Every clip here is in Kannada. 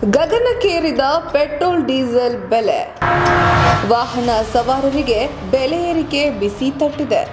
ಗಗನಕ್ಕೇರಿದ ಪೆಟ್ರೋಲ್ ಡೀಸೆಲ್ ಬೆಲೆ ವಾಹನ ಸವಾರರಿಗೆ ಬೆಲೆ ಏರಿಕೆ ಬಿಸಿ ತಟ್ಟಿದೆ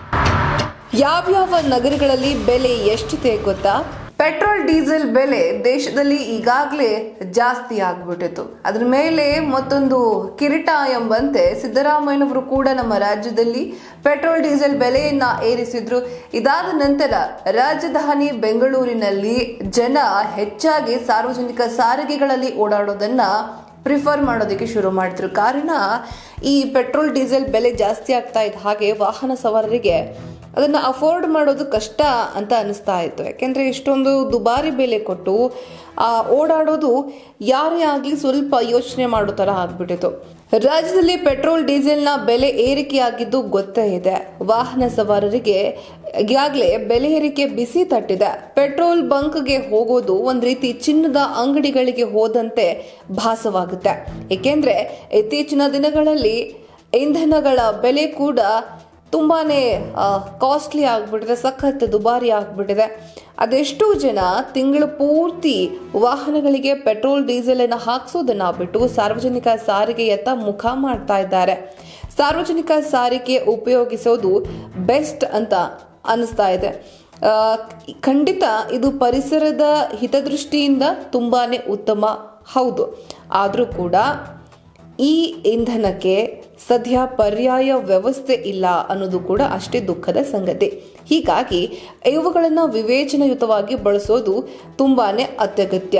ಯಾವ್ಯಾವ ನಗರಗಳಲ್ಲಿ ಬೆಲೆ ಎಷ್ಟಿದೆ ಗೊತ್ತಾ ಪೆಟ್ರೋಲ್ ಡೀಸೆಲ್ ಬೆಲೆ ದೇಶದಲ್ಲಿ ಈಗಾಗಲೇ ಜಾಸ್ತಿ ಆಗ್ಬಿಟ್ಟಿತ್ತು ಅದ್ರ ಮೇಲೆ ಮತ್ತೊಂದು ಕಿರೀಟ ಎಂಬಂತೆ ಸಿದ್ದರಾಮಯ್ಯನವರು ಕೂಡ ನಮ್ಮ ರಾಜ್ಯದಲ್ಲಿ ಪೆಟ್ರೋಲ್ ಡೀಸೆಲ್ ಬೆಲೆಯನ್ನ ಏರಿಸಿದ್ರು ಇದಾದ ನಂತರ ರಾಜಧಾನಿ ಬೆಂಗಳೂರಿನಲ್ಲಿ ಜನ ಹೆಚ್ಚಾಗಿ ಸಾರ್ವಜನಿಕ ಸಾರಿಗೆಗಳಲ್ಲಿ ಓಡಾಡೋದನ್ನ ಪ್ರಿಫರ್ ಮಾಡೋದಕ್ಕೆ ಶುರು ಮಾಡಿದ್ರು ಕಾರಣ ಈ ಪೆಟ್ರೋಲ್ ಡೀಸೆಲ್ ಬೆಲೆ ಜಾಸ್ತಿ ಆಗ್ತಾ ಇದ್ದ ಹಾಗೆ ವಾಹನ ಸವಾರರಿಗೆ ಅದನ್ನು ಅಫೋರ್ಡ್ ಮಾಡೋದು ಕಷ್ಟ ಅಂತ ಅನಿಸ್ತಾ ಇತ್ತು ಯಾಕೆಂದರೆ ಇಷ್ಟೊಂದು ದುಬಾರಿ ಬೆಲೆ ಕೊಟ್ಟು ಆ ಓಡಾಡೋದು ಯಾರೇ ಆಗಲಿ ಸ್ವಲ್ಪ ಯೋಚನೆ ಮಾಡೋ ಥರ ಆಗ್ಬಿಟ್ಟಿತ್ತು ರಾಜ್ಯದಲ್ಲಿ ಪೆಟ್ರೋಲ್ ಡೀಸೆಲ್ನ ಬೆಲೆ ಏರಿಕೆಯಾಗಿದ್ದು ಗೊತ್ತೇ ಇದೆ ವಾಹನ ಸವಾರರಿಗೆ ಈಗಾಗಲೇ ಬೆಲೆ ಏರಿಕೆ ಬಿಸಿ ತಟ್ಟಿದೆ ಪೆಟ್ರೋಲ್ ಬಂಕ್ಗೆ ಹೋಗೋದು ಒಂದು ರೀತಿ ಚಿನ್ನದ ಅಂಗಡಿಗಳಿಗೆ ಹೋದಂತೆ ಭಾಸವಾಗುತ್ತೆ ಏಕೆಂದ್ರೆ ಇತ್ತೀಚಿನ ದಿನಗಳಲ್ಲಿ ಇಂಧನಗಳ ಬೆಲೆ ಕೂಡ ತುಂಬಾನೇ ಕಾಸ್ಟ್ಲಿ ಆಗ್ಬಿಟ್ಟಿದೆ ಸಖತ್ ದುಬಾರಿ ಆಗ್ಬಿಟ್ಟಿದೆ ಅದೆಷ್ಟೋ ಜನ ತಿಂಗಳು ಪೂರ್ತಿ ವಾಹನಗಳಿಗೆ ಪೆಟ್ರೋಲ್ ಡೀಸೆಲ್ ಅನ್ನು ಹಾಕ್ಸೋದನ್ನ ಬಿಟ್ಟು ಸಾರ್ವಜನಿಕ ಸಾರಿಗೆಯತ್ತ ಮುಖ ಮಾಡ್ತಾ ಇದ್ದಾರೆ ಸಾರ್ವಜನಿಕ ಸಾರಿಗೆ ಉಪಯೋಗಿಸೋದು ಬೆಸ್ಟ್ ಅಂತ ಅನಿಸ್ತಾ ಇದೆ ಆ, ಖಂಡಿತ ಇದು ಪರಿಸರದ ಹಿತದೃಷ್ಟಿಯಿಂದ ತುಂಬಾನೇ ಉತ್ತಮ ಹೌದು ಆದರೂ ಕೂಡ ಈ ಇಂಧನಕ್ಕೆ ಸದ್ಯ ಪರ್ಯಾಯ ವ್ಯವಸ್ಥೆ ಇಲ್ಲ ಅನ್ನೋದು ಕೂಡ ಅಷ್ಟೇ ದುಃಖದ ಸಂಗತಿ ಹೀಗಾಗಿ ಇವುಗಳನ್ನು ವಿವೇಚನಾಯುತವಾಗಿ ಬಳಸೋದು ತುಂಬಾನೇ ಅತ್ಯಗತ್ಯ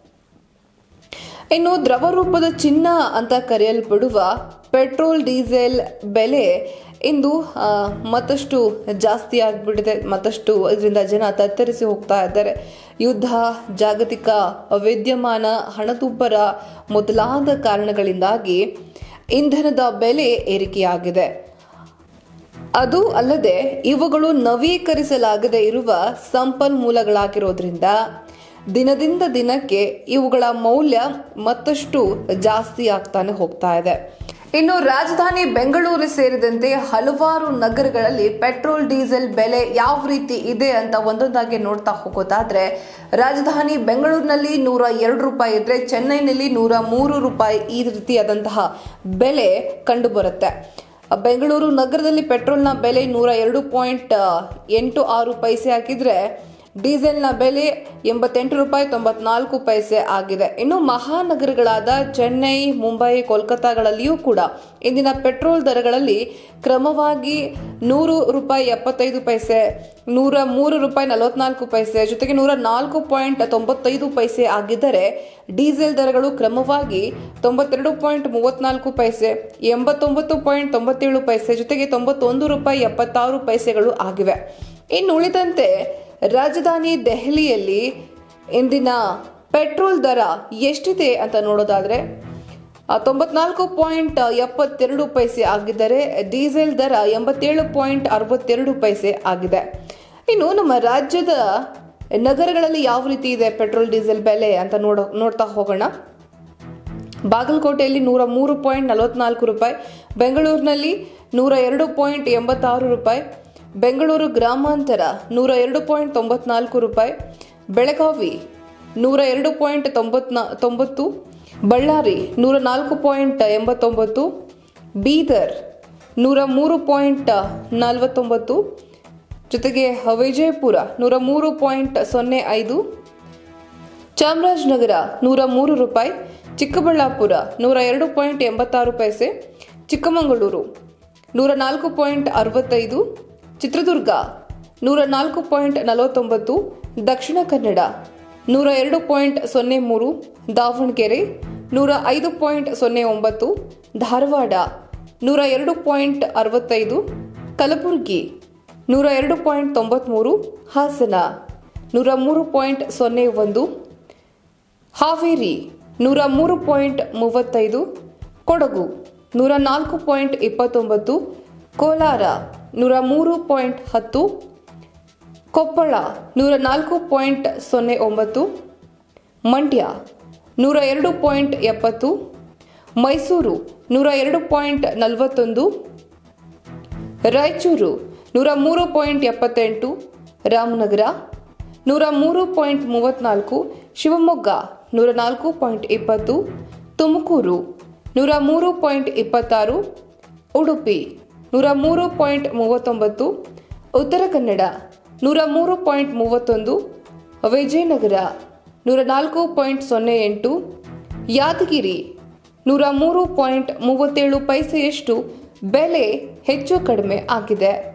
ಇನ್ನು ದ್ರವ ರೂಪದ ಚಿನ್ನ ಅಂತ ಕರೆಯಲ್ಪಡುವ ಪೆಟ್ರೋಲ್ ಡೀಸೆಲ್ ಬೆಲೆ ಇಂದು ಆ, ಮತ್ತಷ್ಟು ಜಾಸ್ತಿ ಆಗಿಬಿಟ್ಟಿದೆ ಮತ್ತಷ್ಟು ಇದರಿಂದ ಜನ ತತ್ತರಿಸಿ ಹೋಗ್ತಾ ಇದ್ದಾರೆ ಯುದ್ಧ ಜಾಗತಿಕ ವಿದ್ಯಮಾನ ಹಣದುಬ್ಬರ ಮೊದಲಾದ ಕಾರಣಗಳಿಂದಾಗಿ ಇಂಧನದ ಬೆಲೆ ಏರಿಕೆಯಾಗಿದೆ ಅದು ಅಲ್ಲದೆ ಇವುಗಳು ನವೀಕರಿಸಲಾಗದೆ ಇರುವ ಸಂಪನ್ಮೂಲಗಳಾಗಿರೋದ್ರಿಂದ ದಿನದಿಂದ ದಿನಕ್ಕೆ ಇವುಗಳ ಮೌಲ್ಯ ಮತ್ತಷ್ಟು ಜಾಸ್ತಿ ಆಗ್ತಾನೆ ಹೋಗ್ತಾ ಇದೆ ಇನ್ನು ರಾಜಧಾನಿ ಬೆಂಗಳೂರು ಸೇರಿದಂತೆ ಹಲವಾರು ನಗರಗಳಲ್ಲಿ ಪೆಟ್ರೋಲ್ ಡೀಸೆಲ್ ಬೆಲೆ ಯಾವ ರೀತಿ ಇದೆ ಅಂತ ಒಂದೊಂದಾಗಿ ನೋಡ್ತಾ ಹೋಗೋದಾದ್ರೆ ರಾಜಧಾನಿ ಬೆಂಗಳೂರಿನಲ್ಲಿ ನೂರ ಎರಡು ರೂಪಾಯಿ ಇದ್ರೆ ಚೆನ್ನೈನಲ್ಲಿ ನೂರ ಮೂರು ರೂಪಾಯಿ ಈ ರೀತಿಯಾದಂತಹ ಬೆಲೆ ಕಂಡು ಬರುತ್ತೆ ಬೆಂಗಳೂರು ನಗರದಲ್ಲಿ ಪೆಟ್ರೋಲ್ನ ಬೆಲೆ ನೂರ ಎರಡು ಪಾಯಿಂಟ್ ಎಂಟು ಆರು ಪೈಸೆ ಹಾಕಿದ್ರೆ ಡೀಸೆಲ್ನ ಬೆಲೆ ಎಂಬತ್ತೆಂಟು ರೂಪಾಯಿ ತೊಂಬತ್ನಾಲ್ಕು ಪೈಸೆ ಆಗಿದೆ ಇನ್ನು ಮಹಾನಗರಗಳಾದ ಚೆನ್ನೈ ಮುಂಬೈ ಕೋಲ್ಕತ್ತಾಗಳಲ್ಲಿಯೂ ಕೂಡ ಇಂದಿನ ಪೆಟ್ರೋಲ್ ದರಗಳಲ್ಲಿ ಕ್ರಮವಾಗಿ ನೂರು ರೂಪಾಯಿ ಎಪ್ಪತ್ತೈದು ಪೈಸೆ ನೂರ ಮೂರು ರೂಪಾಯಿ ನಲವತ್ನಾಲ್ಕು ಪೈಸೆ ಜೊತೆಗೆ ನೂರ ನಾಲ್ಕು ಪಾಯಿಂಟ್ ತೊಂಬತ್ತೈದು ಪೈಸೆ ಆಗಿದ್ದರೆ ಡೀಸೆಲ್ ದರಗಳು ಕ್ರಮವಾಗಿ ತೊಂಬತ್ತೆರಡು ಪಾಯಿಂಟ್ ಮೂವತ್ನಾಲ್ಕು ಪೈಸೆ ಎಂಬತ್ತೊಂಬತ್ತು ಪಾಯಿಂಟ್ ತೊಂಬತ್ತೇಳು ಪೈಸೆ ಜೊತೆಗೆ ತೊಂಬತ್ತೊಂದು ರೂಪಾಯಿ ಎಪ್ಪತ್ತಾರು ಪೈಸೆಗಳು ಆಗಿವೆ ಇನ್ನು ಉಳಿದಂತೆ ರಾಜಧಾನಿ ದೆಹಲಿಯಲ್ಲಿ ಇಂದಿನ ಪೆಟ್ರೋಲ್ ದರ ಎಷ್ಟಿದೆ ಅಂತ ನೋಡೋದಾದ್ರೆ ಆ, ತೊಂಬತ್ನಾಲ್ಕು ಪಾಯಿಂಟ್ ಎಪ್ಪತ್ತೆರಡು ಪೈಸೆ ಆಗಿದ್ದರೆ ಡೀಸೆಲ್ ದರ ಎಂಬತ್ತೇಳು ಪಾಯಿಂಟ್ ಅರವತ್ತೆರಡು ಪೈಸೆ ಆಗಿದೆ ಇನ್ನು ನಮ್ಮ ರಾಜ್ಯದ ನಗರಗಳಲ್ಲಿ ಯಾವ ರೀತಿ ಇದೆ ಪೆಟ್ರೋಲ್ ಡೀಸೆಲ್ ಬೆಲೆ ಅಂತ ನೋಡ ನೋಡ್ತಾ ಹೋಗೋಣ ಬಾಗಲಕೋಟೆಯಲ್ಲಿ ನೂರ ಮೂರು ಪಾಯಿಂಟ್ ನಲವತ್ನಾಲ್ಕು ರೂಪಾಯಿ ಬೆಂಗಳೂರಿನಲ್ಲಿ ನೂರ ಎರಡು ಪಾಯಿಂಟ್ ಎಂಬತ್ತಾರು ರೂಪಾಯಿ ಬೆಂಗಳೂರು ಗ್ರಾಮಾಂತರ ನೂರ ಎರಡು ಪಾಯಿಂಟ್ ತೊಂಬತ್ನಾಲ್ಕು ರೂಪಾಯಿ ಬೆಳಗಾವಿ ನೂರ ಎರಡು ಪಾಯಿಂಟ್ ತೊಂಬತ್ನಾ ತೊಂಬತ್ತು ಬಳ್ಳಾರಿ ನೂರ ನಾಲ್ಕು ಪಾಯಿಂಟ್ ಎಂಬತ್ತೊಂಬತ್ತು ಬೀದರ್ ನೂರ ಮೂರು ಪಾಯಿಂಟ್ ನಲವತ್ತೊಂಬತ್ತು ಜೊತೆಗೆ ವಿಜಯಪುರ ನೂರ ಮೂರು ಪಾಯಿಂಟ್ ಸೊನ್ನೆ ಐದು ಚಾಮರಾಜನಗರ ನೂರ ಮೂರು ರೂಪಾಯಿ ಚಿಕ್ಕಬಳ್ಳಾಪುರ ನೂರ ಎರಡು ಪಾಯಿಂಟ್ ಎಂಬತ್ತಾರು ಪೈಸೆ ಚಿಕ್ಕಮಗಳೂರು ನೂರ ನಾಲ್ಕು ಪಾಯಿಂಟ್ ಅರವತ್ತೈದು ಚಿತ್ರದುರ್ಗ ನೂರ ನಾಲ್ಕು ಪಾಯಿಂಟ್ ನಲವತ್ತೊಂಬತ್ತು ದಕ್ಷಿಣ ಕನ್ನಡ ನೂರ ಎರಡು ಪಾಯಿಂಟ್ ಸೊನ್ನೆ ಮೂರು ದಾವಣಗೆರೆ ನೂರ ಐದು ಪಾಯಿಂಟ್ ಸೊನ್ನೆ ಒಂಬತ್ತು ಧಾರವಾಡ ನೂರ ಎರಡು ಪಾಯಿಂಟ್ ಅರವತ್ತೈದು ಕಲಬುರಗಿ ನೂರ ಎರಡು ಪಾಯಿಂಟ್ ತೊಂಬತ್ತ್ಮೂರು ಹಾಸನ ನೂರ ಮೂರು ಪಾಯಿಂಟ್ ಸೊನ್ನೆ ಒಂದು ಹಾವೇರಿ ನೂರ ಮೂರು ಪಾಯಿಂಟ್ ಮೂವತ್ತೈದು ಕೊಡಗು ನೂರ ನಾಲ್ಕು ಪಾಯಿಂಟ್ ಇಪ್ಪತ್ತೊಂಬತ್ತು ಕೋಲಾರ ನೂರ ಮೂರು ಪಾಯಿಂಟ್ ಹತ್ತು ಕೊಪ್ಪಳ ನೂರ ನಾಲ್ಕು ಪಾಯಿಂಟ್ ಸೊನ್ನೆ ಒಂಬತ್ತು ಮಂಡ್ಯ ನೂರ ಎರಡು ಪಾಯಿಂಟ್ ಎಪ್ಪತ್ತು ಮೈಸೂರು ನೂರ ಎರಡು ಪಾಯಿಂಟ್ ನಲವತ್ತೊಂದು ರಾಯಚೂರು ನೂರ ಮೂರು ಪಾಯಿಂಟ್ ಎಪ್ಪತ್ತೆಂಟು ರಾಮನಗರ ನೂರ ಮೂರು ಪಾಯಿಂಟ್ ಮೂವತ್ನಾಲ್ಕು ಶಿವಮೊಗ್ಗ ನೂರ ನಾಲ್ಕು ಪಾಯಿಂಟ್ ಇಪ್ಪತ್ತು ತುಮಕೂರು ನೂರ ಮೂರು ಪಾಯಿಂಟ್ ಇಪ್ಪತ್ತಾರು ಉಡುಪಿ ನೂರ ಮೂರು ಪಾಯಿಂಟ್ ಮೂವತ್ತೊಂಬತ್ತು ಉತ್ತರ ಕನ್ನಡ ನೂರ ಮೂರು ಪಾಯಿಂಟ್ ಮೂವತ್ತೊಂದು ವಿಜಯನಗರ ನೂರ ನಾಲ್ಕು ಪಾಯಿಂಟ್ ಸೊನ್ನೆ ಎಂಟು ಯಾದಗಿರಿ ನೂರ ಮೂರು ಪಾಯಿಂಟ್ ಮೂವತ್ತೇಳು ಪೈಸೆಯಷ್ಟು ಬೆಲೆ ಹೆಚ್ಚು ಕಡಿಮೆ ಆಗಿದೆ